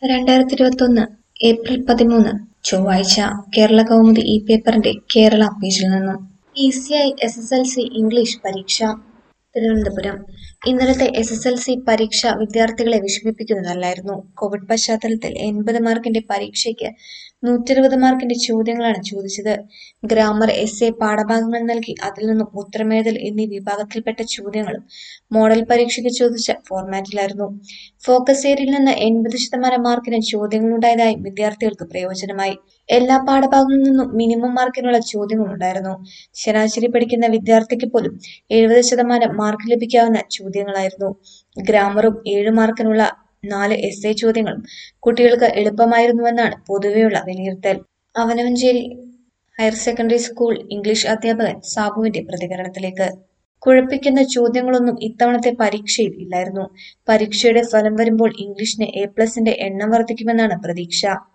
രണ്ടായിരത്തി ഇരുപത്തൊന്ന് ഏപ്രിൽ പതിമൂന്ന് ചൊവ്വാഴ്ച കേരള കൗമുദി ഈ പേപ്പറിന്റെ കേരള പേജിൽ നിന്നും E C I S S L C English പരീക്ഷ തിരുവനന്തപുരം ഇന്നലത്തെ എസ് എസ് എൽ സി പരീക്ഷ വിദ്യാർത്ഥികളെ വിഷമിപ്പിക്കുന്നതല്ലായിരുന്നു കോവിഡ് പശ്ചാത്തലത്തിൽ എൺപത് മാർക്കിന്റെ പരീക്ഷയ്ക്ക് നൂറ്റിരുപത് മാർക്കിന്റെ ചോദ്യങ്ങളാണ് ചോദിച്ചത് ഗ്രാമർ എസ് എ പാഠഭാഗങ്ങൾ നൽകി അതിൽ നിന്നും ഉത്തരമെഴുതൽ എന്നീ വിഭാഗത്തിൽപ്പെട്ട ചോദ്യങ്ങളും മോഡൽ പരീക്ഷയ്ക്ക് ചോദിച്ച ഫോർമാറ്റിലായിരുന്നു ഫോക്കസ് ഏരിയയിൽ നിന്ന് എൺപത് ശതമാനം മാർക്കിന് ചോദ്യങ്ങളുണ്ടായതായി വിദ്യാർത്ഥികൾക്ക് പ്രയോജനമായി എല്ലാ പാഠഭാഗങ്ങളിൽ നിന്നും മിനിമം മാർക്കിനുള്ള ചോദ്യങ്ങളുണ്ടായിരുന്നു ശരാശരി പഠിക്കുന്ന വിദ്യാർത്ഥിക്ക് പോലും എഴുപത് ശതമാനം മാർക്ക് ലഭിക്കാവുന്ന ചോദ്യങ്ങളായിരുന്നു ഗ്രാമറും ഏഴ് മാർക്കിനുള്ള നാല് എസ് എ ചോദ്യങ്ങളും കുട്ടികൾക്ക് എളുപ്പമായിരുന്നുവെന്നാണ് പൊതുവെയുള്ള വിലയിരുത്തൽ Avanavancheri higher secondary school English അധ്യാപകൻ സാബുവിന്റെ പ്രതികരണത്തിലേക്ക് കുഴപ്പിക്കുന്ന ചോദ്യങ്ങളൊന്നും ഇത്തവണത്തെ പരീക്ഷയിൽ ഇല്ലായിരുന്നു പരീക്ഷയുടെ ഫലം വരുമ്പോൾ ഇംഗ്ലീഷിന് എ പ്ലസിന്റെ എണ്ണം വർദ്ധിക്കുമെന്നാണ് പ്രതീക്ഷ